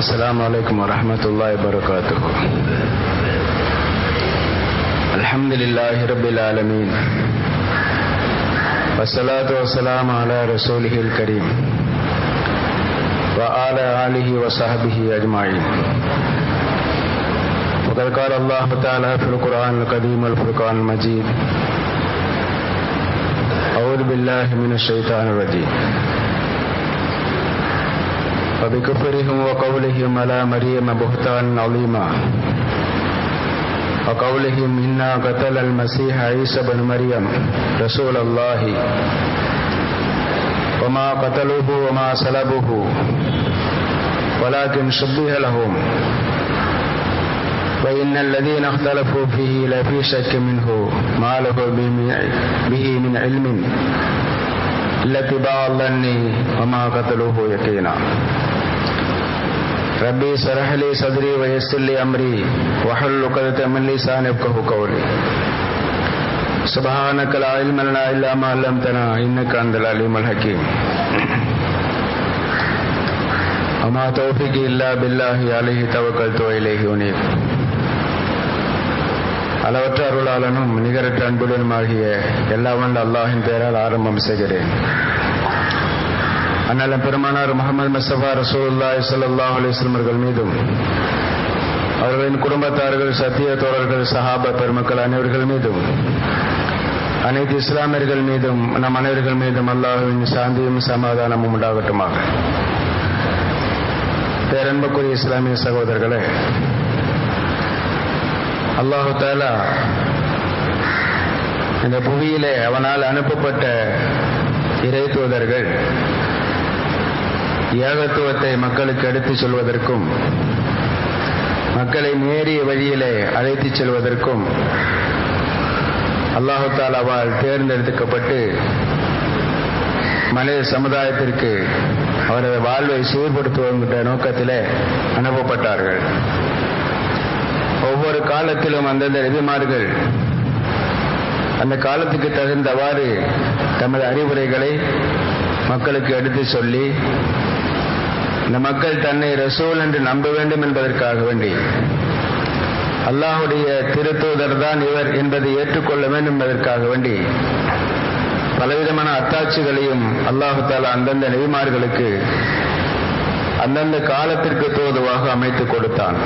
السلام عليكم ورحمة الله وبركاته الحمد لله رب العالمين والصلاة والسلام على رسوله الكريم وعلى آله وصحبه أجمعين وقد قال الله تعالى في القرآن القديم والفرقان المجيد أعوذ بالله من الشيطان الرجيم وبكفرهم وقولهم على مريم بهتانا عظيما وقولهم إنا قتل المسيح عيسى بن مريم رسول الله وما قتلوه وما صلبوه ولكن شبه لهم وإن الذين اختلفوا فيه لفي شك منه ما له به من علم إلا اتباع الظن وما قتلوه يقينا ربي اشرح لي صدري ويسر لي أمري واحلل عقدة من لساني يفقهوا قولي سبحانك لا علم لنا إلا ما علمتنا إنك أنت العليم الحكيم وما توفيقي إلا بالله عليه توكلت وإليه أنيب அளவற்ற அருளாளனும் நிகரற்ற அன்புடனுமாகிய எல்லா வல்ல அல்லாஹின் பெயரால் ஆரம்பம் செய்கிறேன் அண்ணல பெருமானார் முகமது மசஃபா ரசூல்லாய் சல்லாஹ் அலிஸ்லம் அவர்கள் மீதும் அவர்களின் குடும்பத்தார்கள் சத்திய தோழர்கள் சஹாபா பெருமக்கள் அனைவர்கள் மீதும் அனைத்து இஸ்லாமியர்கள் மீதும் நம் அனைவர்கள் மீதும் அல்லாஹுவின் சாந்தியும் சமாதானமும் உண்டாகட்டுமாக பேரன்புக்குரிய இஸ்லாமிய சகோதரர்களே அல்லாஹு தாலா இந்த புவியிலே அவனால் அனுப்பப்பட்ட இறை தூதர்கள் ஏகத்துவத்தை மக்களுக்கு எடுத்துச் சொல்வதற்கும் மக்களை நேரிய வழியிலே அழைத்துச் செல்வதற்கும் அல்லாஹு தாலாவால் தேர்ந்தெடுக்கப்பட்டு மனித சமுதாயத்திற்கு அவரது வாழ்வை சீர்படுத்துவங்கிற நோக்கத்திலே அனுப்பப்பட்டார்கள் ஒவ்வொரு காலத்திலும் அந்தந்த நபிமார்கள் அந்த காலத்துக்கு தகுந்தவாறு தமது அறிவுரைகளை மக்களுக்கு எடுத்து சொல்லி இந்த மக்கள் தன்னை ரசூல் என்று நம்ப வேண்டும் என்பதற்காக வேண்டி அல்லாஹுடைய திருத்தூதர் தான் இவர் என்பதை ஏற்றுக்கொள்ள வேண்டும் என்பதற்காக வேண்டி பலவிதமான அத்தாட்சிகளையும் அல்லாஹு தாலா அந்தந்த நெறிமார்களுக்கு அந்தந்த காலத்திற்கு தோதுவாக அமைத்து கொடுத்தான்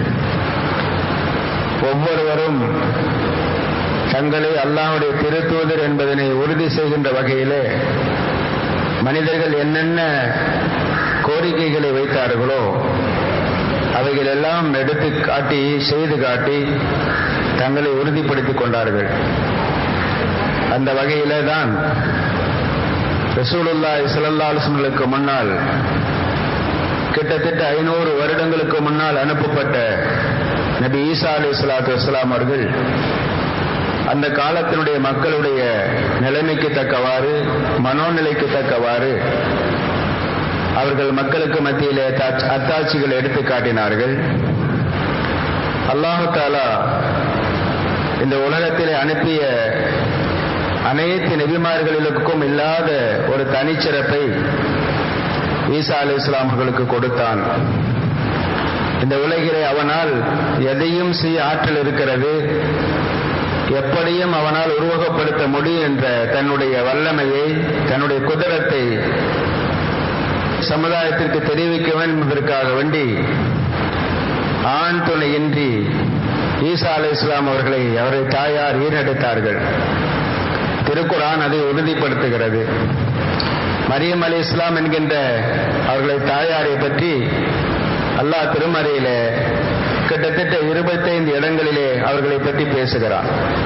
ஒவ்வொருவரும் தங்களை அல்லாஹுடைய திருத்தூதர் என்பதனை உறுதி செய்கின்ற வகையிலே மனிதர்கள் என்னென்ன கோரிக்கைகளை வைத்தார்களோ அவைகள் எல்லாம் எடுத்து காட்டி செய்து காட்டி தங்களை உறுதிப்படுத்திக் கொண்டார்கள் அந்த வகையிலே தான் ரசூலுல்லா இஸ்லல்லாலுக்கு முன்னால் கிட்டத்தட்ட ஐநூறு வருடங்களுக்கு முன்னால் அனுப்பப்பட்ட நபி ஈசா அலி இஸ்லாத்து வஸ்லாம் அவர்கள் அந்த காலத்தினுடைய மக்களுடைய நிலைமைக்கு தக்கவாறு மனோநிலைக்கு தக்கவாறு அவர்கள் மக்களுக்கு மத்தியிலே அத்தாட்சிகள் எடுத்து காட்டினார்கள் அல்லாஹு தாலா இந்த உலகத்திலே அனுப்பிய அனைத்து நெபிமார்களுக்கும் இல்லாத ஒரு தனிச்சிறப்பை ஈசா அலி இஸ்லாம் அவர்களுக்கு கொடுத்தான் இந்த உலகிலே அவனால் எதையும் செய்ய ஆற்றல் இருக்கிறது எப்படியும் அவனால் உருவகப்படுத்த முடியும் என்ற தன்னுடைய வல்லமையை தன்னுடைய குதிரத்தை சமுதாயத்திற்கு தெரிவிக்க வேண்டும் என்பதற்காக வேண்டி ஆண் துணையின்றி ஈசா அலி இஸ்லாம் அவர்களை அவரை தாயார் ஈரெடுத்தார்கள் திருக்குறான் அதை உறுதிப்படுத்துகிறது மரியம் அலி இஸ்லாம் என்கின்ற அவர்களை தாயாரை பற்றி அல்லாஹ் திருமறையில கிட்டத்தட்ட இருபத்தைந்து இடங்களிலே அவர்களை பற்றி பேசுகிறான்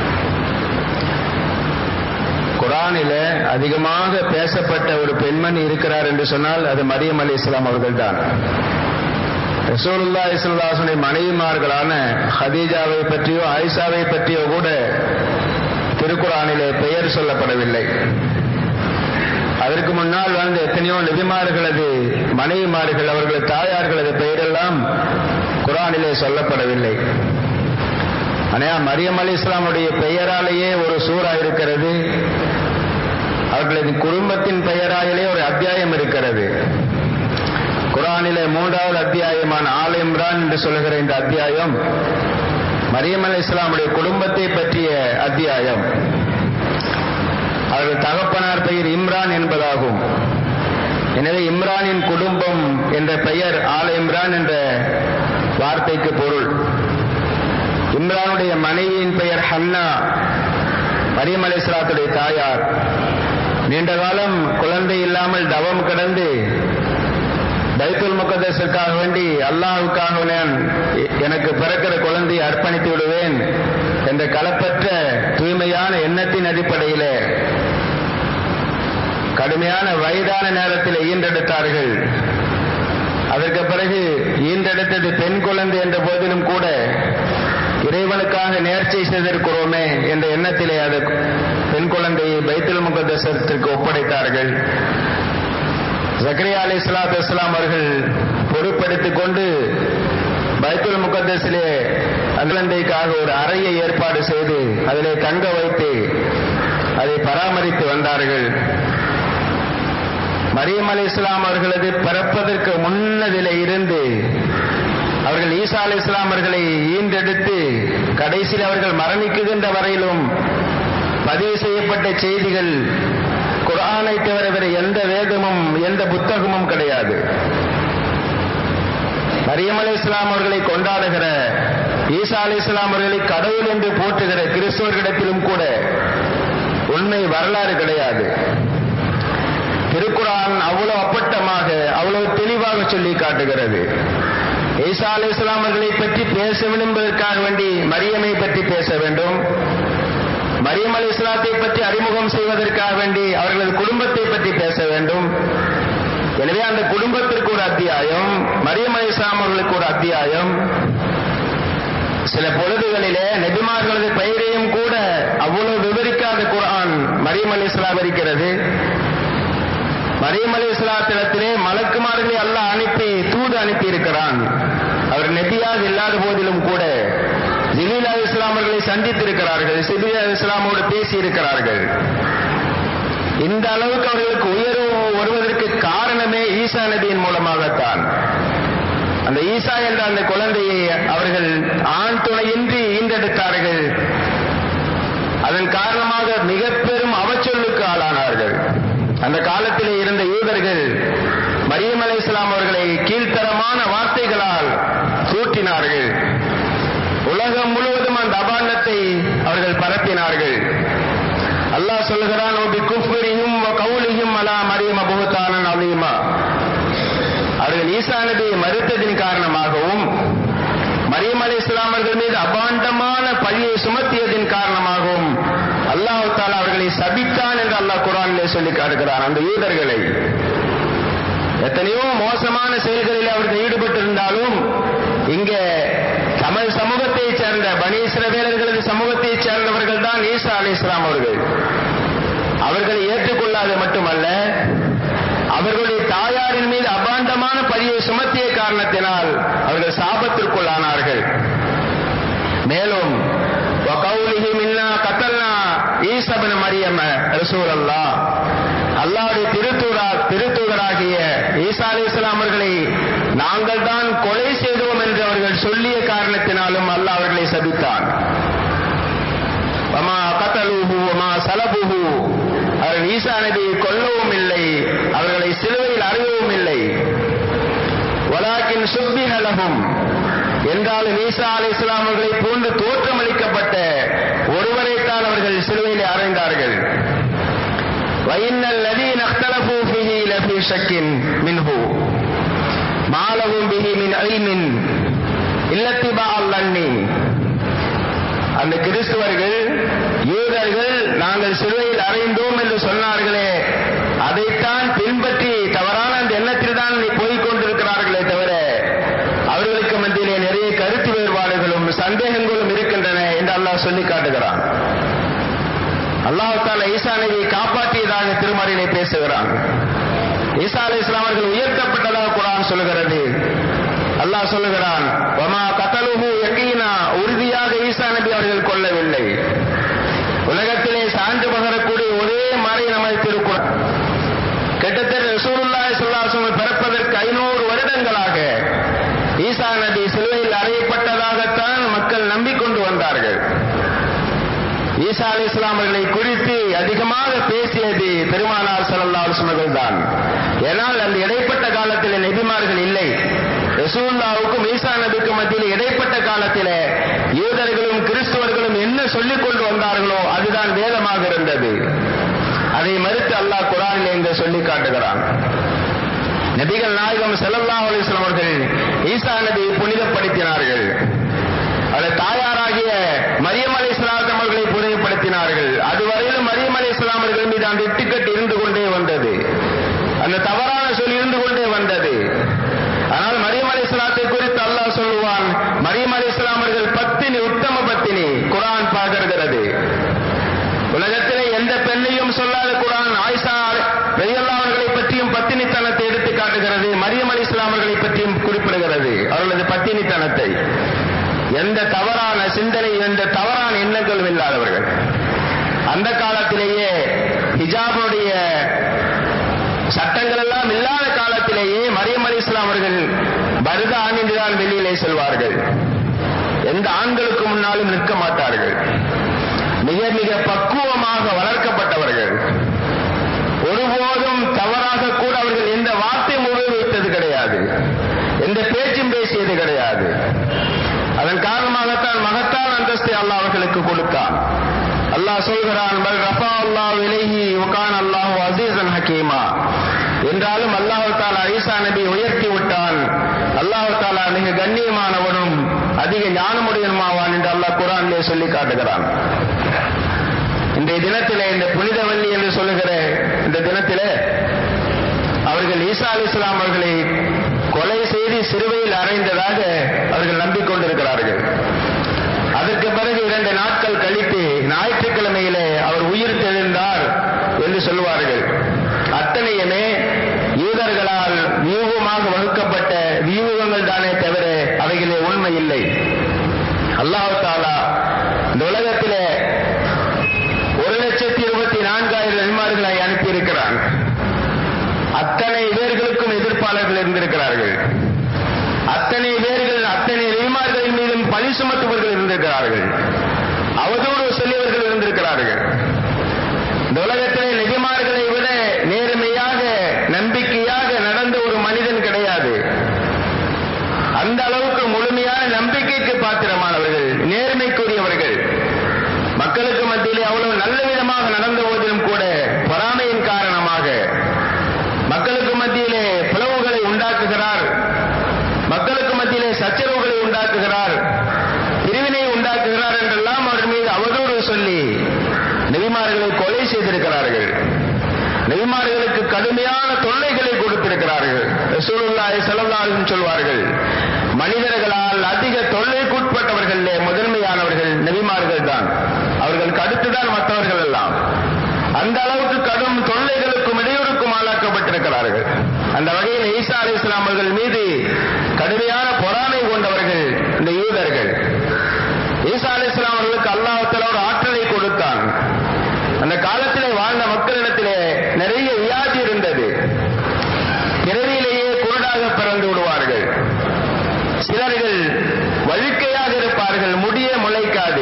குரானில அதிகமாக பேசப்பட்ட ஒரு பெண்மணி இருக்கிறார் என்று சொன்னால் அது மரியம் அலி இஸ்லாம் அவர்கள் தான் ரசூலுல்லா இஸ்லாசுடைய மனைவிமார்களான ஹதீஜாவை பற்றியோ ஆயிஷாவை பற்றியோ கூட திருக்குறானிலே பெயர் சொல்லப்படவில்லை அதற்கு முன்னால் வாழ்ந்த எத்தனையோ நெபிமார்களது மனைவிமார்கள் அவர்களது தாயார்களது பெயரெல்லாம் குரானிலே சொல்லப்படவில்லை ஆனால் மரியம் அலி இஸ்லாமுடைய பெயராலேயே ஒரு சூறா இருக்கிறது அவர்களது குடும்பத்தின் பெயராலே ஒரு அத்தியாயம் இருக்கிறது குரானிலே மூன்றாவது அத்தியாயமான ஆல் இம்ரான் என்று சொல்லுகிற இந்த அத்தியாயம் மரியம் அலி இஸ்லாமுடைய குடும்பத்தை பற்றிய அத்தியாயம் அவர்கள் தகப்பனார் பெயர் இம்ரான் என்பதாகும் எனவே இம்ரானின் குடும்பம் என்ற பெயர் ஆல் இம்ரான் என்ற வார்த்தைக்கு பொருள் இம்ரானுடைய மனைவியின் பெயர் ஹன்னா மரியம் அலி இஸ்லாத்துடைய தாயார் நீண்ட காலம் குழந்தை இல்லாமல் தவம் கிடந்து பைத்துல் முகதேசுக்காக வேண்டி அல்லாஹுக்காக நான் எனக்கு பிறக்கிற குழந்தையை அர்ப்பணித்து விடுவேன் என்ற களப்பற்ற தூய்மையான எண்ணத்தின் அடிப்படையிலே கடுமையான வயதான நேரத்தில் ஈன்றெடுத்தார்கள் அதற்கு பிறகு ஈன்றெடுத்தது பெண் குழந்தை என்ற போதிலும் கூட இறைவனுக்காக நேர்ச்சை செய்திருக்கிறோமே என்ற எண்ணத்திலே அது பெண் குழந்தையை பைத்துல் முகதேசத்திற்கு ஒப்படைத்தார்கள் ஜக்கரியா அலி இஸ்லாத்து இஸ்லாம் அவர்கள் பொறுப்படுத்திக் கொண்டு பைத்துல் முகத்தஸிலே அகிலந்தைக்காக ஒரு அறையை ஏற்பாடு செய்து அதிலே தங்க வைத்து அதை பராமரித்து வந்தார்கள் மரியம் அலி இஸ்லாம் அவர்களது பிறப்பதற்கு முன்னதிலே இருந்து அவர்கள் ஈசா அலி இஸ்லாம் அவர்களை ஈண்டெடுத்து கடைசியில் அவர்கள் மரணிக்குகின்ற வரையிலும் பதிவு செய்யப்பட்ட செய்திகள் குரானை தவிர வேறு எந்த வேதமும் எந்த புத்தகமும் கிடையாது மரியம் அலி இஸ்லாம் அவர்களை கொண்டாடுகிற ஈசா அலி இஸ்லாம் அவர்களை கடவுள் என்று போற்றுகிற கிறிஸ்தவர்களிடத்திலும் கூட உண்மை வரலாறு கிடையாது திருக்குரான் அவ்வளவு அப்பட்டமாக அவ்வளவு தெளிவாக சொல்லி காட்டுகிறது ஈசா அலி இஸ்லாம் அவர்களை பற்றி பேச வேண்டும் என்பதற்காக வேண்டி மரியமை பற்றி பேச வேண்டும் மரியம் அலி இஸ்லாத்தை பற்றி அறிமுகம் செய்வதற்காக வேண்டி அவர்களது குடும்பத்தை பற்றி பேச வேண்டும் எனவே அந்த குடும்பத்திற்கு ஒரு அத்தியாயம் மரியம் அலி இஸ்லாம் அவர்களுக்கு ஒரு அத்தியாயம் சில பொழுதுகளிலே நெபிமார்களது பெயரையும் கூட அவ்வளவு விவரிக்காத குரான் மரியம் அலி இஸ்லாம் இருக்கிறது மரியம் அலி இஸ்லாத்திடத்திலே மலக்குமார்களை அல்ல அனுப்பி தூது அனுப்பி இருக்கிறான் அவர் நெபியாக இல்லாத போதிலும் கூட ஜிலீல் அலி இஸ்லாமர்களை சந்தித்திருக்கிறார்கள் சிபி அலி இஸ்லாமோடு பேசி இருக்கிறார்கள் இந்த அளவுக்கு அவர்களுக்கு உயர்வு வருவதற்கு காரணமே ஈசா நபியின் மூலமாகத்தான் அந்த ஈசா என்ற அந்த குழந்தையை அவர்கள் ஆண் துணையின்றி ஈண்டெடுத்தார்கள் அதன் காரணமாக மிக பெரும் அவச்சொல்லுக்கு ஆளானார்கள் அந்த காலத்திலே இருந்த யூதர்கள் மரியம் அலை இஸ்லாம் அவர்களை கீழ்த்தரமான வார்த்தைகளால் சூட்டினார்கள் உலகம் முழுவதும் அந்த அபாண்டத்தை அவர்கள் பரப்பினார்கள் அல்லாஹ் சொல்கிறான் ஓபி குஃபரியும் கவுலியும் அலா மரியம் அபுத்தானன் அலிமா அவர்கள் ஈசா நபியை மறுத்ததின் காரணமாகவும் மரியம் அலி இஸ்லாமர்கள் மீது அபாண்டமான பழியை சுமத்தியதின் காரணமாகவும் அல்லாஹு தாலா அவர்களை சபித்தான் என்று அல்லாஹ் குரானிலே சொல்லி காட்டுகிறான் அந்த யூதர்களை எத்தனையோ மோசமான செயல்களில் அவர்கள் ஈடுபட்டிருந்தாலும் இங்கே தமிழ் சமூகத்தை சேர்ந்த பனீஸ்ரவேலர்களது சமூகத்தை சேர்ந்தவர்கள் தான் ஈசா அலி இஸ்லாம் அவர்கள் அவர்களை ஏற்றுக்கொள்ளாது மட்டுமல்ல அவர்களுடைய தாயாரின் மீது அபாண்டமான பழியை சுமத்திய காரணத்தினால் அவர்கள் சாபத்திற்குள்ளானார்கள் மேலும் ஈசபன் மரியம் ரசூல் அல்லா அல்லாவுடைய திருத்தூரா திருத்தூதராகிய ஈசா அலி இஸ்லாம் அவர்களை நாங்கள் தான் கொலை செய்தோம் என்று அவர்கள் சொல்லிய காரணத்தினாலும் அல்லாஹ் அவர்களை சபித்தான் கத்தலூஹு வமா சலபுஹு அவர்கள் ஈசா நபியை கொல்லவும் இல்லை அவர்களை சிலுவையில் அறியவும் இல்லை வலாக்கின் சுப்பிஹலகும் என்றாலும் ஈசா அலி இஸ்லாம் அவர்களை போன்று தோற்றமளிக்கப்பட்ட ஒருவரைத்தான் அவர்கள் சிலுவையில் அறைந்தார்கள் வைன்னல் நதி நக்தலபு பிஹி லபி ஷக்கின் மின்ஹு மாலவும் பிஹி மின் ஐமின் இல்லத்திபா அல்லன்னி அந்த கிறிஸ்துவர்கள் யூதர்கள் நாங்கள் சிலுவையில் அறைந்தோம் என்று சொன்னார்களே அதைத்தான் பின்பற்றி தவறான அந்த எண்ணத்தில் தான் போய்க் கொண்டிருக்கிறார்களே தவிர அவர்களுக்கு மத்தியிலே நிறைய கருத்து வேறுபாடுகளும் சந்தேகங்களும் இருக்கின்றன என்று அல்லாஹ் சொல்லி காட்டுகிறான் அல்லாஹால ஈசா நபியை காப்பாற்றியதாக திருமறையிலே பேசுகிறான் ஈசா அலி இஸ்லாமர்கள் உயர்த்தப்பட்டதாக குரான் சொல்லுகிறது அல்லாஹ் சொல்லுகிறான் வமா கத்தலுஹு யக்கீனா உறுதியாக ஈசா நபி அவர்கள் கொள்ளவில்லை உலகத்திலே சான்று பகரக்கூடிய ஒரே மறை நமது திருக்குறள் கிட்டத்தட்ட ரசூலுல்லாஹி ஸல்லல்லாஹு அலைஹி பிறப்பதற்கு ஐநூறு வருட அலி இஸ்லாமர்களை குறித்து அதிகமாக பேசியது பெருமானார் சல்லா அலுவலர்கள் தான் ஏனால் அந்த இடைப்பட்ட காலத்தில் நெபிமார்கள் இல்லை ரசூல்லாவுக்கும் ஈசா நபிக்கும் மத்தியில் இடைப்பட்ட காலத்தில் யூதர்களும் கிறிஸ்துவர்களும் என்ன சொல்லிக் கொண்டு வந்தார்களோ அதுதான் வேதமாக இருந்தது அதை மறுத்து அல்லாஹ் குரானில் என்று சொல்லி காட்டுகிறான் நபிகள் நாயகம் செல்லல்லா அலிஸ்லாம் அவர்கள் ஈசா நபியை புனிதப்படுத்தினார்கள் அது தாயாராகிய மரியம் அலி இஸ்லாம் அவர்களை புனிதப்படுத்தினார்கள் அதுவரையிலும் மரியம் அலி இஸ்லாம் அவர்கள் மீது அந்த இட்டுக்கட்டு இருந்து கொண்டே வந்தது அந்த தவறான சொல் இருந்து கொண்டே வந்தது ஆனால் மரியம் அலி இஸ்லாத்தை குறித்து அல்லாஹ் சொல்லுவான் மரியம் அலி இஸ்லாம் அவர்கள் பத்தினி உத்தம பத்தினி குரான் பகர்கிறது உலகத்திலே எந்த பெண்ணையும் சொல்லாத குரான் ஆயிஷா ரயல்லா அவர்களை பற்றியும் பத்தினித்தனத்தை எடுத்து காட்டுகிறது மரியம் அலி இஸ்லாம் அவர்களை பற்றியும் குறிப்பிடுகிறது அவர்களது பத்தினித்தனத்தை எந்த தவறான சிந்தனை எந்த தவறான எண்ணங்களும் இல்லாதவர்கள் அந்த காலத்திலேயே ஹிஜாபுடைய சட்டங்கள் எல்லாம் இல்லாத காலத்திலேயே மரியம் அலி இஸ்லாம் அவர்கள் பருத அணிந்துதான் வெளியிலே செல்வார்கள் எந்த ஆண்களுக்கு முன்னாலும் நிற்க மாட்டார்கள் மிக மிக பக்குவமாக வளர்க்கப்பட்டவர்கள் ஒருபோதும் தவறாக கூட அவர்கள் எந்த வார்த்தையும் உபயோகித்தது கிடையாது எந்த பேச்சும் பேசியது கிடையாது அதன் காரணமாகத்தான் மகத்தான அந்தஸ்தை அல்லாஹ் அவர்களுக்கு கொடுத்தான் அல்லாஹ் சொல்கிறான் பல் ரஃபா அல்லாஹ் விலகி உகான் அல்லாஹ் அசீசன் ஹக்கீமா என்றாலும் அல்லாஹு தாலா ஈசா நபி உயர்த்தி விட்டான் அல்லாஹு தாலா மிக கண்ணியமானவனும் அதிக ஞானமுடையனுமாவான் என்று அல்லாஹ் குரானிலே சொல்லி காட்டுகிறான் இன்றைய தினத்திலே இந்த புனித வள்ளி என்று சொல்லுகிற இந்த தினத்திலே அவர்கள் ஈசா அலி இஸ்லாம் அவர்களை கொலை செய்து சிறுவையில் அறைந்ததாக அவர்கள் நம்பிக்கொண்டிருக்கிறார்கள் அதற்கு பிறகு இரண்டு நாட்கள் கழித்து ஞாயிற்றுக்கிழமையிலே அவர் உயிர் தெழுந்தார் என்று சொல்வார்கள் அத்தனையுமே யூதர்களால் வியூகமாக வகுக்கப்பட்ட வியூகங்கள் தானே தவிர அவைகளே உண்மை இல்லை அல்லாஹு தாலா இந்த உலகத்திலே ஒரு லட்சத்தி இருபத்தி நான்காயிரம் நெல்மார்களை அனுப்பியிருக்கிறான் அத்தனை பேர்களுக்கும் எதிர்ப்பாளர்கள் இருந்திருக்கிறார்கள் அத்தனை பேர்கள் அத்தனை நெய்மார்களின் மீதும் பழி சுமத்துவர்கள் இருந்திருக்கிறார்கள் அவதூறு சொல்லியவர்கள் இருந்திருக்கிறார்கள் இந்த உலகத்திலே நிஜமார்களை விட நேர்மையாக நம்பிக்கையாக நடந்த ஒரு மனிதன் கிடையாது அந்த அளவுக்கு முழுமையான நம்பிக்கைக்கு பாத்திரமானவர்கள் நேர்மைக்குரியவர்கள் மக்களுக்கு மத்தியிலே அவ்வளவு நல்ல விதமாக நடந்த போதிலும் கூட பொறாமையின் காரணமாக மக்களுக்கு மத்தியிலே பிளவுகளை உண்டாக்குகிறார் மக்களுக்கு மத்தியிலே சச்சரவுகளை உண்டாக்குகிறார் பிரிவினை உண்டாக்குகிறார் என்றெல்லாம் அவர் மீது அவதூறு சொல்லி நெவிமார்களை கொலை செய்திருக்கிறார்கள் நெவிமார்களுக்கு கடுமையான தொல்லைகளை கொடுத்திருக்கிறார்கள் ரசூலுல்லாஹி ஸல்லல்லாஹு சொல்வார்கள் மனிதர்களால் அதிக தொல்லைக்குட்பட்டவர்களே முதன்மையானவர்கள் நெவிமார்கள் தான் அவர்களுக்கு அடுத்துதான் மற்றவர்கள் எல்லாம் அந்த அளவுக்கு கடும் தொல்லைகளுக்கும் இடையூறுக்கும் ஆளாக்கப்பட்டிருக்கிறார்கள் அந்த வகையில் ஈசா அலி இஸ்லாம் அவர்கள் மீது கடுமையான பொறாமை கொண்டவர்கள் இந்த யூதர்கள் ஈசா அலி இஸ்லாம் அவர்களுக்கு அல்லாஹத்தில் ஒரு ஆற்றலை கொடுத்தான் அந்த காலத்திலே வாழ்ந்த மக்களிடத்திலே நிறைய வியாதி இருந்தது பிறவியிலேயே குருடாக பிறந்து விடுவார்கள் சிலர்கள் வழுக்கையாக இருப்பார்கள் முடிய முளைக்காது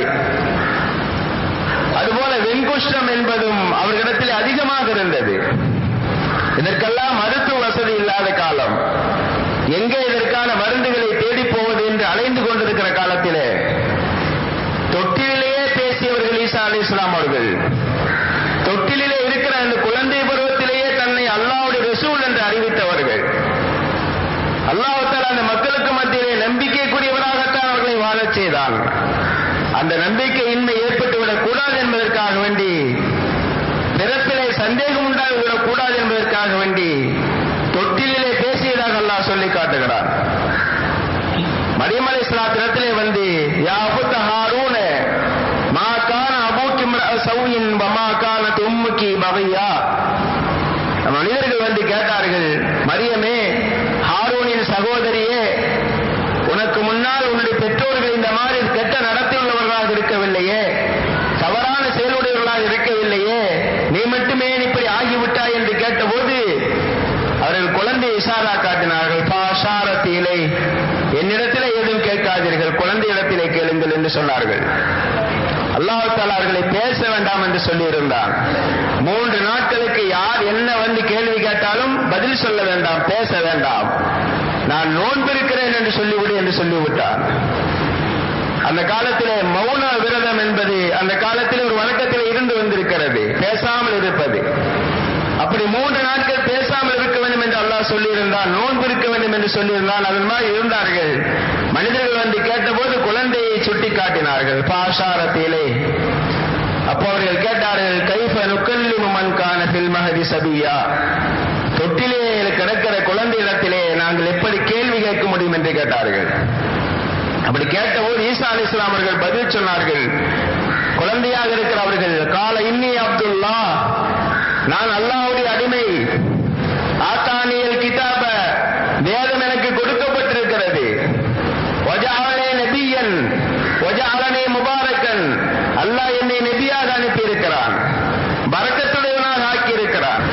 அதுபோல வெண்குஷ்டம் என்பதும் அவர்களிடத்தில் அதிகமாக இருந்தது இதற்கெல்லாம் மருத்துவ வசதி இல்லாத காலம் எங்கே இதற்கான மருந்துகளை தேடி போவது என்று அலைந்து கொண்டிருக்கிற காலத்திலே தொட்டிலேயே பேசியவர்கள் ஈசா அலி இஸ்லாம் அவர்கள் தொட்டிலே இருக்கிற அந்த குழந்தை பருவத்திலேயே தன்னை அல்லாவுடைய ரசூல் என்று அறிவித்தவர்கள் அல்லாஹால அந்த மக்களுக்கு மத்தியிலே நம்பிக்கைக்குரியவராகத்தான் அவர்களை வாழச் செய்தான் அந்த நம்பிக்கையின்மை ஏற்பட்டுவிடக் கூடாது என்பதற்காக வேண்டி பிறப்பிலே சந்தேகம் உண்டாகிவிடக் கூடாது என்பதற்காக வேண்டி தொட்டிலே பேசியதாக அல்லாஹ் சொல்லி காட்டுகிறார் மரியமலை இஸ்லாத்திரத்திலே வந்து யா அபுத்த ஹாரூன மா கான அபூக்கி சௌயின் வமா கான தும்முக்கி பகையா மனிதர்கள் வந்து கேட்டார்கள் மரியமே ஹாரூனின் சகோதரியே உனக்கு முன்னால் உன்னுடைய பெற்றோர்கள் இந்த மாதிரி கெட்ட நடத்தியுள்ளவர்களாக இருக்கவில்லையே தவறான செயலுடையவர்களாக இருக்கவில்லையே நீ மட்டுமே இப்படி ஆகிவிட்டாய் என்று கேட்டபோது அவர்கள் குழந்தை இஷாரா காட்டினார்கள் பாஷாரத்திலே என்னிடத்திலே எதுவும் கேட்காதீர்கள் குழந்தை இடத்திலே கேளுங்கள் என்று சொன்னார்கள் அல்லாஹ் தாலா அவர்களை பேச வேண்டாம் என்று சொல்லியிருந்தான் மூன்று நாட்களுக்கு யார் என்ன வந்து கேள்வி கேட்டாலும் பதில் சொல்ல வேண்டாம் பேச வேண்டாம் நான் நோன்பிருக்கிறேன் என்று சொல்லிவிடு என்று சொல்லிவிட்டான் அந்த காலத்திலே மௌன விரதம் என்பது அந்த காலத்தில் ஒரு வழக்கத்தில் இருந்து வந்திருக்கிறது பேசாமல் இருப்பது அப்படி மூன்று நாட்கள் பேசாமல் இருக்க வேண்டும் என்று அல்லாஹ் சொல்லியிருந்தான் நோன்பு இருக்க வேண்டும் என்று சொல்லியிருந்தான் அதன் மாதிரி இருந்தார்கள் மனிதர்கள் வந்து கேட்டபோது குழந்தையை சுட்டி காட்டினார்கள் பாஷாரத்திலே அப்போ அவர்கள் கேட்டார்கள் கைஃப நுக்கல்லி மன் கான ஃபில் மஹதி சபியா தொட்டிலே கிடக்கிற குழந்தை இடத்திலே நாங்கள் எப்படி கேள்வி கேட்க முடியும் என்று கேட்டார்கள் அப்படி கேட்டபோது ஈசா அலி இஸ்லாம் அவர்கள் பதில் சொன்னார்கள் குழந்தையாக இருக்கிற அவர்கள் கால இன்னி அப்துல்லா நான் அல்லாவுடைய அடிமை ஆத்தானியல் கிதாப வேதம் எனக்கு கொடுக்கப்பட்டிருக்கிறது ஒஜாலனே நபியன் ஒஜாலனே முபாரக்கன் அல்லாஹ் என்னை நபியாக அனுப்பியிருக்கிறான் பரக்கத்துடையவனாக ஆக்கியிருக்கிறான்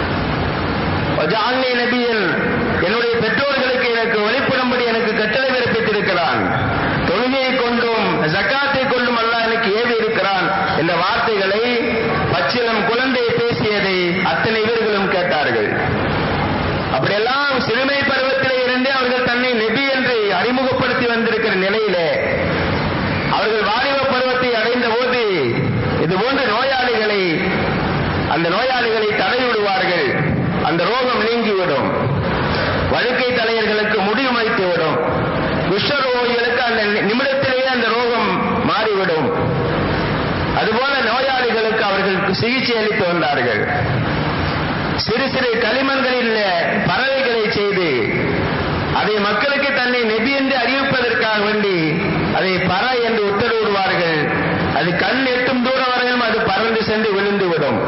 ஒஜாலனே நபியன் என்னுடைய பெற்றோர்களுக்கு எனக்கு வழிபடும்படி எனக்கு கட்டளை பிறப்பித்திருக்கிறான் தொழுகையை கொண்டும் ஜக்காத்தை கொண்டும் அல்லாஹ் எனக்கு ஏவி இருக்கிறான் என்ற வார்த்தைகளை பச்சிலம் குழந்தை பேசியதை அத்தனை பேர்களும் கேட்டார்கள் அப்படியெல்லாம் சிறுமை பருவத்திலே இருந்தே அவர்கள் தன்னை நெபி என்று அறிமுகப்படுத்தி வந்திருக்கிற நிலையிலே அவர்கள் வாலிப பருவத்தை அடைந்த போது இது போன்ற நோயாளிகளை அந்த நோயாளிகளை தடைவிடுவார்கள் அந்த ரோகம் நீங்கிவிடும் வழுக்கை தலையர்களுக்கு முடிவு வைத்துவிடும் குஷ்டரோகிகளுக்கு அந்த நிமிடத்திலேயே அந்த ரோகம் மாறிவிடும் அதுபோல நோயாளிகளுக்கு அவர்கள் சிகிச்சை அளித்து வந்தார்கள் சிறு சிறு களிமண்களில் பறவைகளை செய்து அதை மக்களுக்கு தன்னை நெபி என்று அறிவிப்பதற்காக வேண்டி அதை பற என்று உத்தரவிடுவார்கள் அது கண் எட்டும் தூரம் வரையிலும் அது பறந்து சென்று விழுந்து விடும்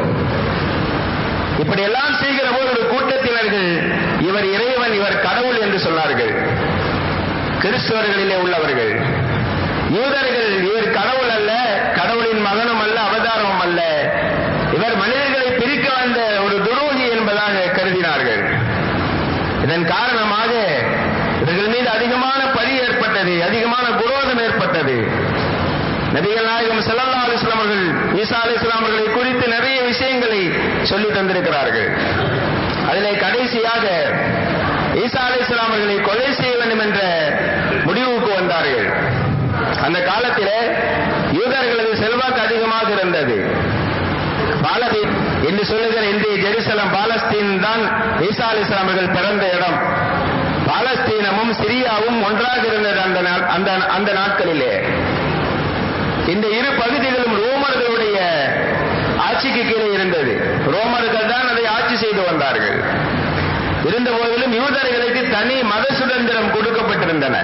இப்படி எல்லாம் செய்கிற போது ஒரு கூட்டத்தினர்கள் இவர் இறைவன் இவர் கடவுள் என்று சொன்னார்கள் கிறிஸ்தவர்களிலே உள்ளவர்கள் யூதர்கள் இவர் கடவுள் அல்ல கடவுளின் மகனும் அல்ல அவதாரமும் அல்ல இவர் மனிதர்களை பிரிக்க வந்த ஒரு துரோகி என்பதாக கருதினார்கள் இதன் காரணமாக இவர்கள் மீது அதிகமான பழி ஏற்பட்டது அதிகமான குரோதம் ஏற்பட்டது நபிகள் நாயகம் செல்லல்லா அலிஸ்லாம் அவர்கள் ஈசா அலிஸ்லாம் அவர்களை குறித்து நிறைய விஷயங்களை சொல்லி தந்திருக்கிறார்கள் அதிலே கடைசியாக ஈசா அலிஸ்லாம் அவர்களை கொலை செய்ய வேண்டும் என்ற முடிவுக்கு வந்தார்கள் அந்த காலத்திலே யூதர்களது செல்வாக்கு அதிகமாக இருந்தது பாலதீன் என்று சொல்லுகிற இன்றைய ஜெருசலம் பாலஸ்தீன் தான் ஈசா அலிஸ்லாம் அவர்கள் பிறந்த இடம் பாலஸ்தீனமும் சிரியாவும் ஒன்றாக இருந்தது அந்த அந்த அந்த நாட்களிலே இந்த இரு பகுதிகளும் ரோமர்களுடைய ஆட்சிக்கு கீழே இருந்தது ரோமர்கள் தான் அதை ஆட்சி செய்து வந்தார்கள் இருந்த போதிலும் யூதர்களுக்கு தனி மத சுதந்திரம் கொடுக்கப்பட்டிருந்தன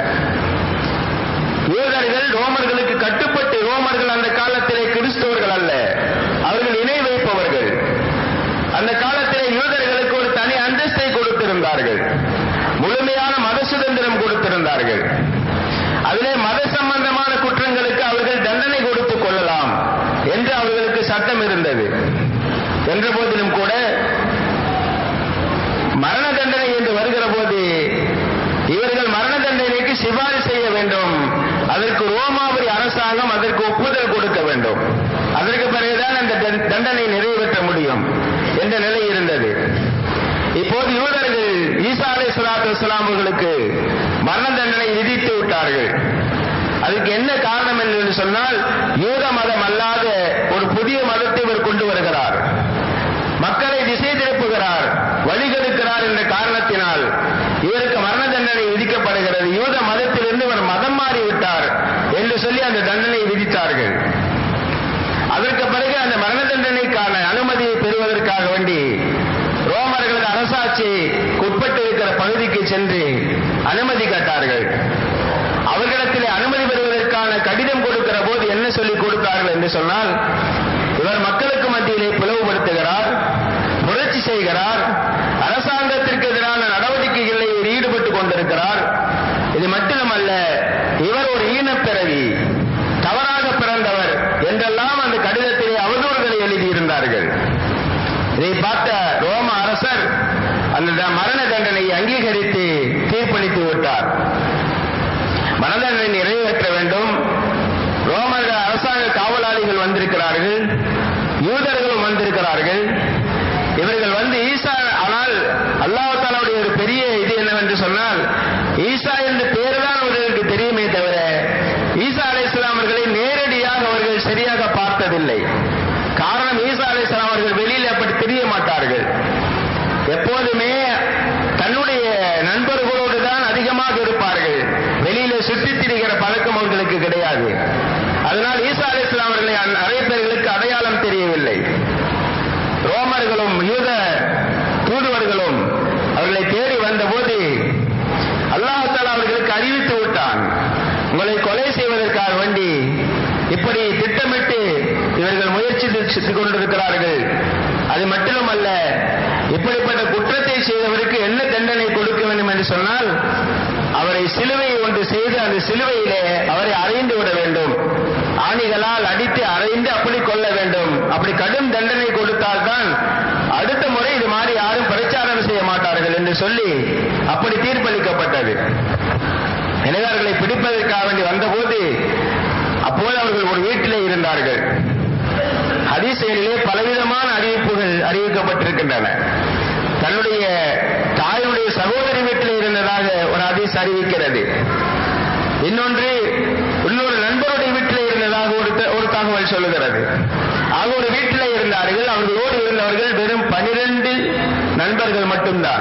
யூதர்கள் ரோமர்களுக்கு கட்டுப்பட்டு ரோமர்கள் அந்த காலத்திலே கிறிஸ்தவர்கள் அல்ல அவர்கள் இணை வைப்பவர்கள் அந்த காலத்திலே யூதர்களுக்கு ஒரு தனி அந்தஸ்தை கொடுத்திருந்தார்கள் முழுமையான மத சுதந்திரம் கொடுத்திருந்தார்கள் அதிலே மத சம்பந்தமான குற்றங்களுக்கு அவர்கள் தண்டனை கொடுத்துக் கொள்ளலாம் என்று அவர்களுக்கு சட்டம் இருந்தது என்ற போதிலும் கூட மரண தண்டனை என்று வருகிற போது இவர்கள் மரண தண்டனைக்கு சிபாரிசு செய்ய வேண்டும் அதற்கு ரோமாபுரி அரசாங்கம் அதற்கு ஒப்புதல் கொடுக்க வேண்டும் அதற்கு பிறகுதான் அந்த தண்டனை நிறைவேற்ற முடியும் என்ற நிலை இருந்தது இப்போது யூதர்கள் ஈசா அலை சலாத்து வலாம் அவர்களுக்கு மரண தண்டனை விதித்து விட்டார்கள் அதுக்கு என்ன காரணம் என்று சொன்னால் யூத மதம் அல்லாத ஒரு புதிய மதத்தை இவர் கொண்டு வருகிறார் மக்களை திசை திருப்புகிறார் வழிகெடுக்கிறார் என்ற காரணத்தினால் இவருக்கு மரண தண்டனை விதிக்கப்படுகிறது யூத மதத்திலிருந்து இவர் மதம் மாறிவிட்டார் என்று சொல்லி அந்த தண்டனை விதித்தார்கள் அதற்கு பிறகு அந்த மரண தண்டனைக்கான அனுமதியை பெறுவதற்காக வேண்டி ரோமர்களது அரசாட்சி உட்பட்டு இருக்கிற பகுதிக்கு சென்று அனுமதி கேட்டார்கள் அவர்களிடத்திலே அனுமதி பெறுவதற்கான கடிதம் கொடுக்கிற போது என்ன சொல்லி கொடுத்தார்கள் என்று சொன்னால் இவர் மக்களுக்கு மத்தியிலே பிளவுபடுத்துகிறார் புரட்சி செய்கிறார் அரசாங்கத்திற்கு எதிரான நடவடிக்கைகளில் இவர் ஈடுபட்டுக் கொண்டிருக்கிறார் இது மட்டுமல்ல இவர் ஒரு ஈனப்பிறவி தவறாக பிறந்தவர் என்றெல்லாம் அந்த கடிதத்திலே அவதூறுகளை எழுதியிருந்தார்கள் இதை பார்த்த ரோம அரசர் அந்த மரண தண்டனையை அங்கீகரித்து தீர்ப்பளித்து விட்டார் மரண தண்டனை நிறைவேற்ற வேண்டும் ரோம அரசாங்க காவலாளிகள் வந்திருக்க தெரியாது அதனால் ஈசா அலி இஸ்லாம் அவர்களை நிறைய பேர்களுக்கு அடையாளம் தெரியவில்லை ரோமர்களும் யூத தூதுவர்களும் அவர்களை தேடி வந்தபோது அல்லாஹால அவர்களுக்கு அறிவித்து விட்டான் உங்களை கொலை செய்வதற்காக வேண்டி இப்படி திட்டமிட்டு இவர்கள் முயற்சி கொண்டிருக்கிறார்கள் அது மட்டுமல்ல இப்படிப்பட்ட குற்றத்தை செய்தவருக்கு என்ன தண்டனை கொடுக்க வேண்டும் என்று சொன்னால் அவரை சிலுவை ஒன்று செய்து அந்த சிலுவையிலே அவரை அறைந்து விட வேண்டும் ஆணிகளால் அடித்து அறைந்து அப்படி கொள்ள வேண்டும் அப்படி கடும் தண்டனை கொடுத்தால்தான் அடுத்த முறை இது மாதிரி யாரும் பிரச்சாரம் செய்ய மாட்டார்கள் என்று சொல்லி அப்படி தீர்ப்பளிக்கப்பட்டது எனவே அவர்களை பிடிப்பதற்காக வேண்டி வந்தபோது அப்போது அவர்கள் ஒரு வீட்டிலே இருந்தார்கள் ஹதீசையிலே பலவிதமான அறிவிப்புகள் அறிவிக்கப்பட்டிருக்கின்றன தன்னுடைய தாயுடைய சகோதரி வீட்டில் இருந்ததாக ஒரு ஹதீஸ் அறிவிக்கிறது இன்னொன்று இன்னொரு நண்பருடைய வீட்டில் இருந்ததாக ஒரு ஒரு தகவல் சொல்லுகிறது ஆக ஒரு வீட்டில் இருந்தார்கள் அவர்களோடு இருந்தவர்கள் வெறும் பனிரெண்டு நண்பர்கள் மட்டும்தான்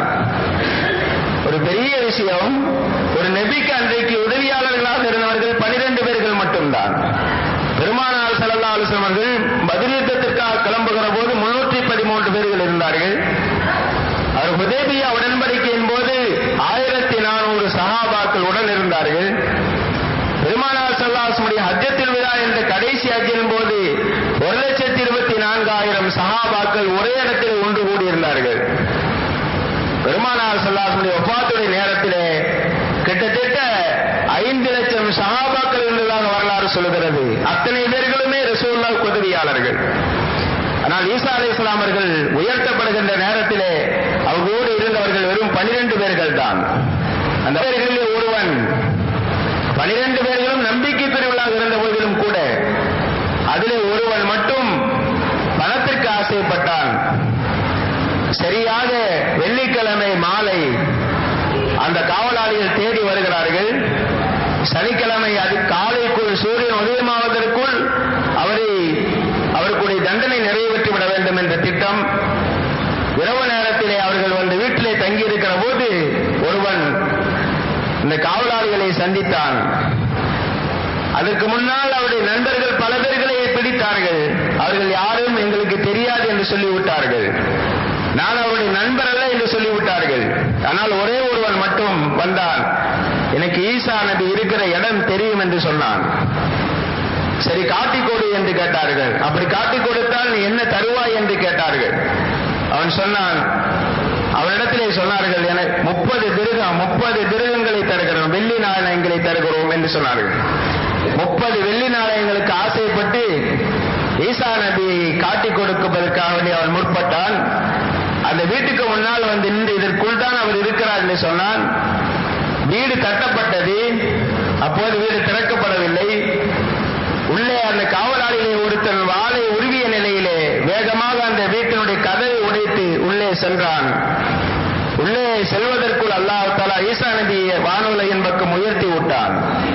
ஒரு பெரிய விஷயம் ஒரு நெபிக்கு அன்றைக்கு உதவியாளர்களாக இருந்தவர்கள் பனிரெண்டு பேர்கள் மட்டும்தான் பெருமானார் சல்லா அலுவலம் அவர்கள் பதில் யுத்தத்திற்காக கிளம்புகிற போது முன்னூற்றி பதிமூன்று பேர்கள் இருந்தார்கள் அவர் உதேபியா உடன்படிக்கையின் போது ஆயிரத்தி நானூறு சகாபாக்கள் உடன் இருந்தார்கள் பெருமானார் சல்லாசமுடைய ஹஜ்ஜத்தில் விழா என்ற கடைசி ஹஜ்ஜின் போது ஒரு லட்சத்தி இருபத்தி நான்காயிரம் சகாபாக்கள் ஒரே இடத்தில் ஒன்று கூடியிருந்தார்கள் பெருமானார் சல்லாசமுடைய ஒப்பாத்துடைய நேரத்திலே கிட்டத்தட்ட ஐந்து லட்சம் சகாபாக்கள் இருந்ததாக வரலாறு சொல்லுகிறது அத்தனை பேர்களுமே ரசூல்லா உதவியாளர்கள் ஆனால் ஈசா அலி இஸ்லாமர்கள் உயர்த்தப்படுகின்ற நேரத்திலே அவர்களோடு இருந்தவர்கள் வெறும் பனிரெண்டு பேர்கள் தான் அந்த பேர்களிலே ஒருவன் பனிரெண்டு பேர்களும் நம்பிக்கைக்குரியவர்களாக இருந்த போதிலும் கூட அதிலே ஒருவன் மட்டும் பணத்திற்கு ஆசைப்பட்டான் சரியாக வெள்ளிக்கிழமை மாலை அந்த காவலாளிகள் தேடி வருகிறார்கள் சனிக்கிழமை அது காலைக்குள் சூரியன் உதயமாவதற்குள் அவரை அவருக்குடைய தண்டனை நிறைவேற்றி விட வேண்டும் என்ற திட்டம் இரவு நேரத்திலே அவர்கள் வந்து வீட்டிலே தங்கியிருக்கிற போது ஒருவன் இந்த காவலாளிகளை சந்தித்தான் அதற்கு முன்னால் அவருடைய நண்பர்கள் பல பேர்களை பிடித்தார்கள் அவர்கள் யாரும் எங்களுக்கு தெரியாது என்று சொல்லிவிட்டார்கள் நான் அவருடைய நண்பர் அல்ல என்று சொல்லிவிட்டார்கள் ஆனால் ஒரே ஒருவன் மட்டும் வந்தான் எனக்கு ஈசா நபி இருக்கிற இடம் தெரியும் என்று சொன்னான் சரி காட்டிக் கொடு என்று கேட்டார்கள் அப்படி காட்டிக் கொடுத்தால் நீ என்ன தருவாய் என்று கேட்டார்கள் அவன் சொன்னான் அவனிடத்திலே சொன்னார்கள் என முப்பது திருகம் முப்பது திருகங்களை தருகிறோம் வெள்ளி நாணயங்களை தருகிறோம் என்று சொன்னார்கள் முப்பது வெள்ளி நாணயங்களுக்கு ஆசைப்பட்டு ஈசா நபி காட்டிக் கொடுப்பதற்காக வேண்டி அவன் முற்பட்டான் அந்த வீட்டுக்கு முன்னால் வந்து நின்று இதற்குள் தான் அவர் இருக்கிறார் என்று சொன்னான் வீடு கட்டப்பட்டது அப்போது வீடு திறக்கப்படவில்லை உள்ளே அந்த காவலாளிகளை ஒருத்தன் வாளை உருவிய நிலையிலே வேகமாக அந்த வீட்டினுடைய கதவை உடைத்து உள்ளே சென்றான் உள்ளே செல்வதற்குள் அல்லாஹ் தலா ஈசா நபியை வானுலையின் பக்கம் உயர்த்தி விட்டான்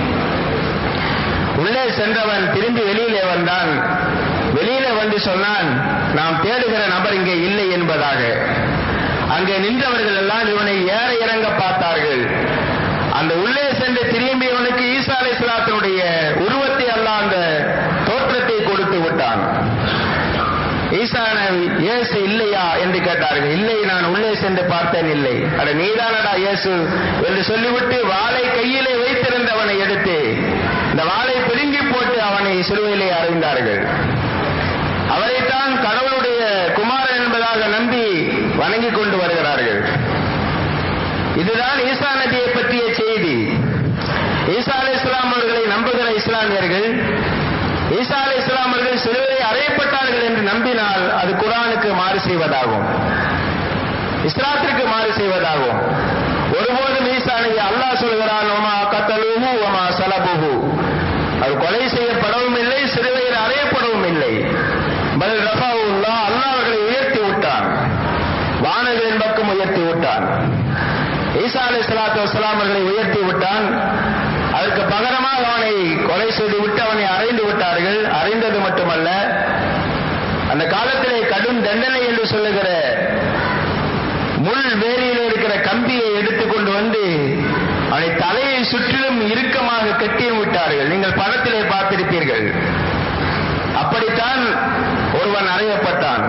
உள்ளே சென்றவன் திரும்பி வெளியிலே வந்தான் வெளியில வந்து சொன்னான் நாம் தேடுகிற நபர் இங்கே இல்லை என்பதாக அங்கே நின்றவர்கள் எல்லாம் இவனை ஏற இறங்க பார்த்தார்கள் அந்த உள்ளே சென்று திரும்பியவனுக்கு ஈசா அலை இஸ்லாத்தினுடைய உருவத்தை அல்ல அந்த தோற்றத்தை கொடுத்து விட்டான் ஈசா இயேசு இல்லையா என்று கேட்டார்கள் இல்லை நான் உள்ளே சென்று பார்த்தேன் இல்லை அட நீதானடா இயேசு என்று சொல்லிவிட்டு வாளை கையிலே வைத்திருந்தவனை எடுத்து இந்த வாளை பிடுங்கி போட்டு அவனை சிலுவையிலே அறிந்தார்கள் அவரைத்தான் கடவுளுடைய குமாரன் என்பதாக நம்பி வணங்கி கொண்டு வருகிறார்கள் இதுதான் ஈசா நபியை பற்றிய செய்தி ஈசா அலி இஸ்லாம் அவர்களை நம்புகிற இஸ்லாமியர்கள் ஈசா அலி இஸ்லாம் அவர்கள் சிலுவையை அறையப்பட்டார்கள் என்று நம்பினால் அது குரானுக்கு மாறு செய்வதாகும் இஸ்லாத்திற்கு மாறு செய்வதாகும் ஒருபோதும் ஈசா நபி அல்லாஹ் சொல்கிறான் ஒமா கத்தலுஹு ஒமா சலபுஹு அவர் கொலை செய்யப்படவும் இல்லை சிறுவையில் அறையப்படவும் இல்லை பல் ரஃபாவுல்லா அல்லாஹ் அவர்களை உயர்த்தி விட்டான் வானங்களின் பக்கம் உயர்த்தி விட்டான் ஈசா அலி சலாத்து வசலாம் அவர்களை உயர்த்தி விட்டான் அதற்கு பகரமாக அவனை கொலை செய்து விட்டு அவனை அறைந்து விட்டார்கள் அறைந்தது மட்டுமல்ல அந்த காலத்திலே கடும் தண்டனை என்று சொல்லுகிற முள் வேரியில் இருக்கிற கம்பியை எடுத்துக்கொண்டு வந்து அவனை தலையை சுற்றி சுற்றிலும் இறுக்கமாக கட்டியும் விட்டார்கள் நீங்கள் படத்திலே பார்த்திருப்பீர்கள் அப்படித்தான் ஒருவன் அறையப்பட்டான்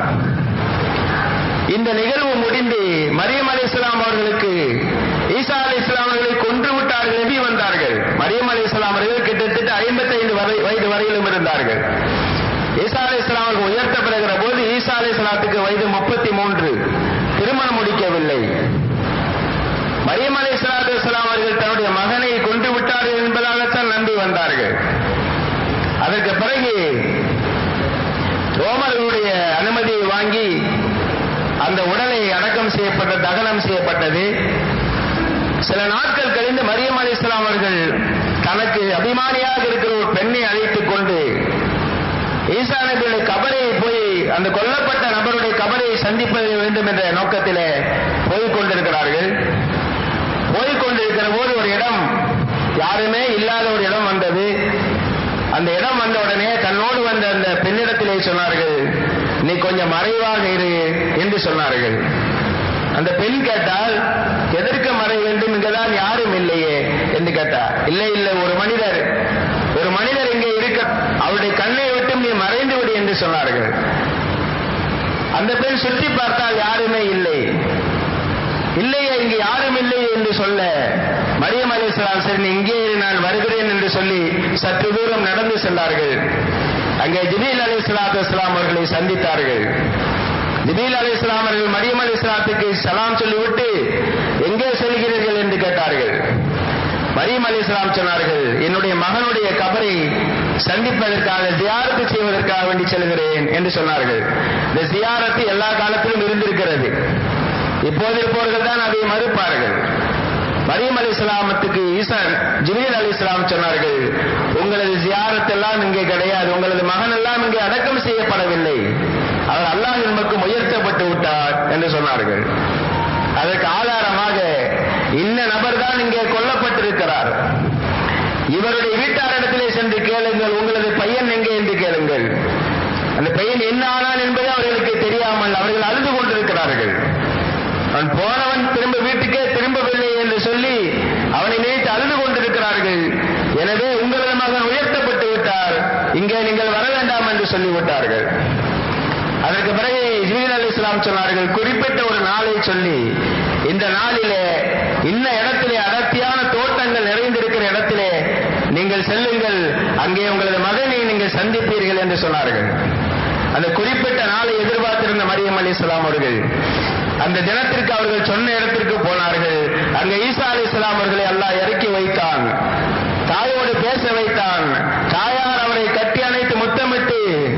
இந்த நிகழ்வு முடிந்து மரியம் அலி இஸ்லாம் அவர்களுக்கு ஈசா அலி இஸ்லாம் அவர்களை கொன்று விட்டார்கள் நபி வந்தார்கள் மரியம் அலி இஸ்லாம் அவர்கள் கிட்டத்தட்ட ஐம்பத்தைந்து வயது வரையிலும் இருந்தார்கள் ஈசா அலி இஸ்லாம் அவர்கள் உயர்த்தப்படுகிற போது ஈசா அலி இஸ்லாத்துக்கு வயது முப்பத்தி மூன்று திருமணம் முடிக்கவில்லை மரியம் அலி இஸ்லாத்து இஸ்லாம் அவர்கள் தன்னுடைய மகனை கொன்று விட்டார்கள் என்பதாகத்தான் நம்பி வந்தார்கள் அதற்கு பிறகு ரோமர்களுடைய அனுமதியை வாங்கி அந்த உடலை அடக்கம் செய்யப்பட்ட தகனம் செய்யப்பட்டது சில நாட்கள் கழிந்து மரியம் அலி இஸ்லாம் அவர்கள் தனக்கு அபிமானியாக இருக்கிற ஒரு பெண்ணை அழைத்துக் கொண்டு ஈசா நபியுடைய கபரை போய் அந்த கொல்லப்பட்ட நபருடைய கபரை சந்திப்ப வேண்டும் என்ற நோக்கத்திலே போய் கொண்டிருக்கிறார்கள் போய் கொண்டிருக்கிற போது ஒரு இடம் யாருமே இல்லாத ஒரு இடம் வந்தது அந்த இடம் வந்த உடனே தன்னோடு வந்த அந்த பெண்ணிடத்திலே சொன்னார்கள் நீ கொஞ்சம் மறைவாக இரு என்று சொன்னார்கள் அந்த பெண் கேட்டால் எதற்கு மறை வேண்டும் இங்கதான் யாரும் இல்லையே என்று கேட்டார் இல்லை இல்லை ஒரு மனிதர் ஒரு மனிதர் இங்கே இருக்க அவருடைய கண்ணை விட்டு நீ மறைந்து விடு என்று சொன்னார்கள் அந்த பெண் சுற்றி பார்த்தால் யாருமே இல்லை இல்லையே இங்கு யாரும் இல்லை என்று சொல்ல மரியம் அலிஸ்லாம் சரி இங்கே நான் வருகிறேன் என்று சொல்லி சற்று தூரம் நடந்து சென்றார்கள் அங்கே ஜிபீல் அலி இஸ்லாத்து இஸ்லாம் அவர்களை சந்தித்தார்கள் ஜிபீல் அலி இஸ்லாம் அவர்கள் மரியம் அலி இஸ்லாத்துக்கு சலாம் சொல்லிவிட்டு எங்கே செல்கிறீர்கள் என்று கேட்டார்கள் மரியம் அலி இஸ்லாம் சொன்னார்கள் என்னுடைய மகனுடைய கபரை சந்திப்பதற்காக ஜியாரத்து செய்வதற்காக வேண்டி செல்கிறேன் என்று சொன்னார்கள் இந்த ஜியாரத்து எல்லா காலத்திலும் இருந்திருக்கிறது இப்போது இருப்பவர்கள் தான் அதை மறுப்பார்கள் மரியம் அலி இஸ்லாமத்துக்கு ஈசன் ஜிபீல் அலி இஸ்லாம் சொன்னார்கள் உங்களது ஜியாரத்தெல்லாம் இங்கே கிடையாது உங்களது மகன் எல்லாம் இங்கே அடக்கம் செய்யப்படவில்லை அவர் அல்லாஹின் பக்கம் உயர்த்தப்பட்டு விட்டார் என்று சொன்னார்கள் அதற்கு ஆதாரமாக இந்த நபர் தான் இங்கே கொல்லப்பட்டிருக்கிறார் இவருடைய வீட்டாரிடத்திலே சென்று கேளுங்கள் உங்களது பையன் எங்கே என்று கேளுங்கள் அந்த பையன் என்ன ஆனான் என்பது அவர்களுக்கு தெரியாமல் அவர்கள் அழுது கொண்டிருக்கிறார்கள் அவன் போனவன் திரும்ப வீட்டுக்கே திரும்பவில்லை என்று சொல்லி அவனை நினைத்து அழுது கொண்டிருக்கிறார்கள் எனவே உங்களது மகன் உயர்த்தப்பட்டு விட்டார் இங்கே நீங்கள் வர வேண்டாம் என்று சொல்லிவிட்டார்கள் அதற்கு பிறகு ஜீவன் அலி இஸ்லாம் சொன்னார்கள் குறிப்பிட்ட ஒரு நாளை சொல்லி இந்த நாளிலே இன்ன இடத்திலே அடர்த்தியான தோட்டங்கள் நிறைந்திருக்கிற இடத்திலே நீங்கள் செல்லுங்கள் அங்கே உங்களது மகனை நீங்கள் சந்திப்பீர்கள் என்று சொன்னார்கள் அந்த குறிப்பிட்ட நாளை எதிர்பார்த்திருந்த மரியம் அலி இஸ்லாம் அவர்கள் அந்த தினத்திற்கு அவர்கள் சொன்ன இடத்திற்கு போனார்கள் அங்க ஈசா அலி இஸ்லாம் அவர்களை அல்லாஹ் இறக்கி வைத்தான் தாயோடு பேச வைத்தான் தாயார் அவரை கட்டி அணைத்து முத்தமிட்டு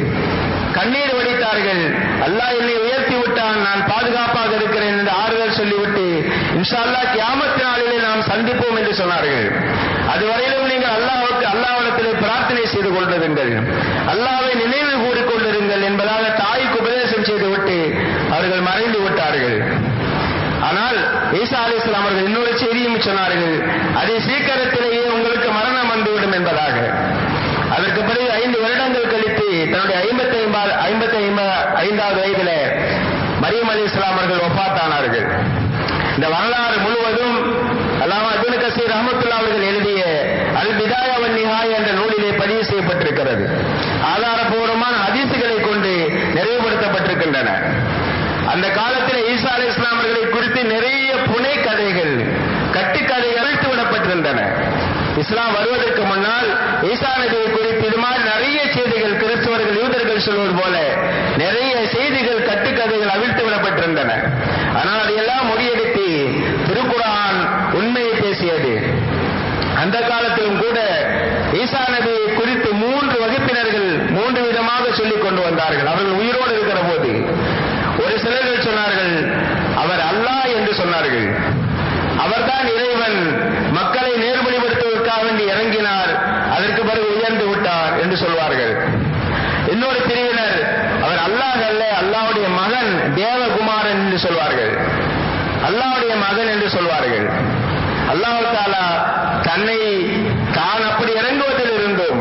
கண்ணீர் வடித்தார்கள் அல்லாஹ் என்னை உயர்த்தி விட்டான் நான் பாதுகாப்பாக இருக்கிறேன் என்று ஆறுதல் சொல்லிவிட்டு இன்ஷா அல்லாஹ் கியாமத்து நாளிலே நாம் சந்திப்போம் என்று சொன்னார்கள் அதுவரையிலும் நீங்கள் அல்லாஹ்வுக்கு அல்லாஹ்விடத்திலே பிரார்த்தனை செய்து கொண்டிருங்கள் அல்லாஹ்வை நினைவு கூறிக்கொண்டிருங்கள் என்பதாக தாய்க்கு உபதேசம் செய்துவிட்டு அவர்கள் மறைந்து விட்டார்கள் ஆனால் ஈசா அலி இஸ்லாம் அவர்கள் இன்னொரு செய்தியும் சொன்னார்கள் அதை சீக்கிரத்திலேயே உங்களுக்கு மரணம் வந்துவிடும் என்பதாக அதற்கு பிறகு ஐந்து வருடங்கள் கழித்து தன்னுடைய ஐம்பத்தி ஐம்பது ஐம்பத்தி ஐந்தாவது வயதில மரியம் அலி இஸ்லாம் அவர்கள் ஒப்பாத்தானார்கள் இந்த வரலாறு முழுவதும் அல்லாம அப்துல் கசீர் ரஹமத்துல்லா அவர்கள் எழுதிய அல் பிதாயவன் நிஹாய் என்ற நூலிலே பதிவு செய்யப்பட்டிருக்கிறது ஆதாரபூர்வமான ஹதீசுகளை கொண்டு நிறைவுபடுத்தப்பட்டிருக்கின்றன அந்த காலத்தில் ஈசா அலி இஸ்லாம் அவர்களை குறித்து நிறைய புனை கதைகள் கட்டுக்கதைகள் அழித்து விடப்பட்டிருந்தன இஸ்லாம் வருவதற்கு முன்னால் ஈசா நபியை குறித்து இது மாதிரி நிறைய செய்திகள் கிறிஸ்தவர்கள் யூதர்கள் சொல்வது போல நிறைய செய்திகள் கட்டுக்கதைகள் அவிழ்த்து விடப்பட்டிருந்தன ஆனால் அதையெல்லாம் முறியடித்து திருக்குரான் உண்மையை பேசியது அந்த காலத்திலும் கூட ஈசா நபியை குறித்து மூன்று வகுப்பினர்கள் மூன்று விதமாக சொல்லிக் கொண்டு வந்தார்கள் அவர்கள் உயிரோடு இருக்கிற போது ஒரு சிலர்கள் சொன்னார்கள் அவர் அல்லாஹ் என்று சொன்னார்கள் அவர்தான் இறைவன் மக்களை நேர்வழிப்படுத்துவதற்காக வேண்டி இறங்கினார் அதற்கு பிறகு உயர்ந்து விட்டார் என்று சொல்வார்கள் இன்னொரு பிரிவினர் அவர் அல்லாஹ் அல்ல அல்லாவுடைய மகன் தேவகுமாரன் என்று சொல்வார்கள் அல்லாவுடைய மகன் என்று சொல்வார்கள் அல்லாஹு தாலா தன்னை தான் அப்படி இறங்குவதில் இருந்தும்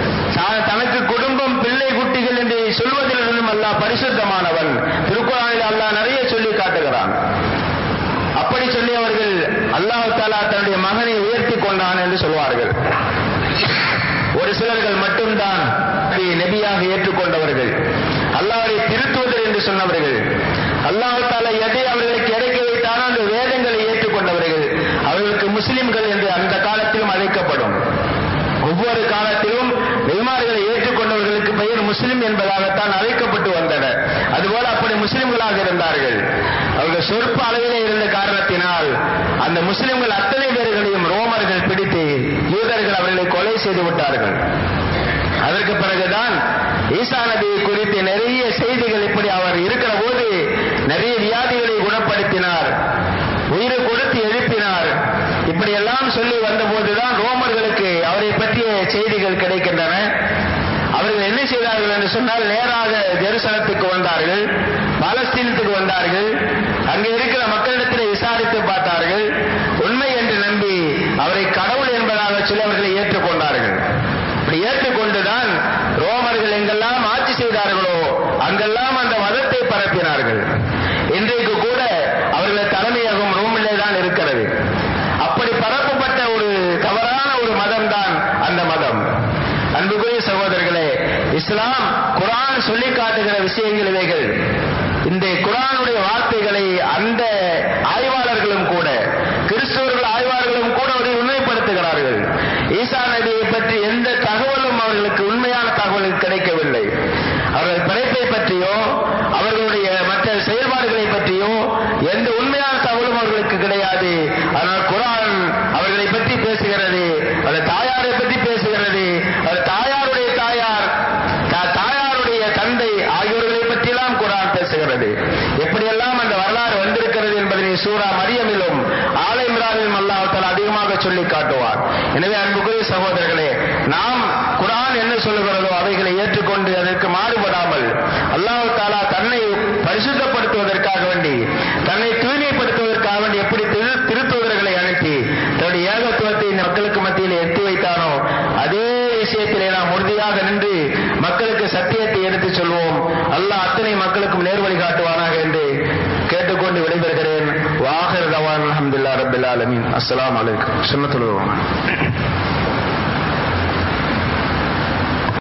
தனக்கு குடும்பம் பிள்ளை குட்டிகள் என்று சொல்வதிலிருந்தும் அல்லாஹ் பரிசுத்தமானவன் திருக்குறானில் அல்லாஹ் நிறைய சொல்லி காட்டுகிறான் அப்படி சொல்லி அவர்கள் அல்லாஹு தாலா தன்னுடைய மகனை உயர்த்தி கொண்டான் என்று சொல்வார்கள் ஒரு சிலர்கள் மட்டும்தான் நபியாக ஏற்றுக்கொண்டவர்கள் அல்லாவை திருத்துவதர் என்று சொன்னவர்கள் அல்லாஹால எதை அவர்களுக்கு இறக்கி வைத்தானோ அந்த வேதங்களை ஏற்றுக்கொண்டவர்கள் அவர்களுக்கு முஸ்லிம்கள் என்று அந்த காலத்திலும் அழைக்கப்படும் ஒவ்வொரு காலத்திலும் நெய்மார்களை ஏற்றுக்கொண்டவர்களுக்கு பெயர் முஸ்லிம் என்பதாகத்தான் அழைக்கப்பட்டு வந்தனர் அதுபோல அப்படி முஸ்லிம்களாக இருந்தார்கள் அவர்கள் சொற்ப அளவிலே இருந்த காரணத்தினால் அந்த முஸ்லிம்கள் அத்தனை பேர்களையும் ரோமர்கள் பிடித்து யூதர்கள் அவர்களை கொலை செய்து விட்டார்கள் அதற்கு பிறகுதான் ஈசா நபியை குறித்து நிறைய செய்திகள் இப்படி அவர் இருக்கிற போது நிறைய வியாதிகளை குணப்படுத்தினார் உயிரை கொடுத்து எழுப்பினார் இப்படி எல்லாம் சொல்லி வந்தபோதுதான் ரோமர்களுக்கு அவரை பற்றிய செய்திகள் கிடைக்கின்றன அவர்கள் என்ன செய்தார்கள் என்று சொன்னால் நேராக ஜெருசலத்துக்கு வந்தார்கள் பாலஸ்தீனத்துக்கு வந்தார்கள் அங்கே இருக்கிற மக்களிடத்தில் விசாரித்து பார்த்தார்கள் உண்மை என்று நம்பி அவரை கடவுள் என்பதாக சொல்லி அவர்களை ஏற்றுக்கொண்டார்கள் இப்படி ஏற்றுக்கொண்டுதான் ரோமர்கள் எங்கெல்லாம் ஆட்சி செய்தார்களோ அங்கெல்லாம் அந்த மதத்தை பரப்பினார்கள் இன்றைக்கு கூட அவர்கள் தலைமையகம் ரோமிலே தான் இருக்கிறது அப்படி பரப்பப்பட்ட ஒரு தவறான ஒரு மதம் தான் அந்த மதம் அன்புக்குரிய சகோதரர்களே இஸ்லாம் குரான் சொல்லி காட்டுகிற விஷயங்கள் இவைகள் இந்த குரானுடைய வார்த்தைகளை அந்த ஆய்வாளர்களும் கூட கிறிஸ்தவர்கள் ஆய்வாளர்களும் கூட அதை உண்மைப்படுத்துகிறார்கள் ஈசா நபியை பற்றி எந்த தகவலும் அவர்களுக்கு உண்மையான தகவல் கிடைக்கவில்லை அவர்கள் பிறப்பை பற்றியோ அவர்களுடைய மற்ற செயல்பாடுகளை பற்றியோ எந்த உண்மையான தகவலும் அவர்களுக்கு கிடையாது ஆனால் குரான் அவர்களை பற்றி பேசுகிறது அந்த தாயாரை பற்றி பேசுகிறது அது தாயாருடைய தாயார் தாயாருடைய தந்தை ஆகியோர்களை பற்றியெல்லாம் குரான் பேசுகிறது எப்படியெல்லாம் அந்த வரலாறு வந்திருக்கிறது என்பதனை சூரா மரியமிலும் ஆலை மிரானிலும் அல்லாஹால் அதிகமாக சொல்லி காட்டுவார் எனவே அன்புக்குரிய சகோதரர்களே நாம் குரான் என்ன சொல்லுகிறதோ அவைகளை ஏற்றுக்கொண்டு அதற்கு மாறுபடாமல் அல்லாஹு தாலா தன்னை பரிசுத்தப்படுத்துவதற்காக வேண்டி தன்னை தூய்மைப்படுத்துவதற்காக வேண்டி எப்படி திருத்துவதர்களை அனுப்பி தன்னுடைய ஏகத்துவத்தை இந்த மக்களுக்கு மத்தியில் எத்தி வைத்தானோ அதே விஷயத்திலே நாம் உறுதியாக நின்று மக்களுக்கு சத்தியத்தை எடுத்து சொல்வோம் அல்லாஹ் அத்தனை மக்களுக்கும் நேர்வழி காட்டுவானாக என்று கேட்டுக்கொண்டு விடைபெறுகிறேன் வாகர் ரவான் அஹமதுல்லா ரபில் ஆலமின் அஸ்லாம் வலைக்கம் சுண்ணத்துலவான்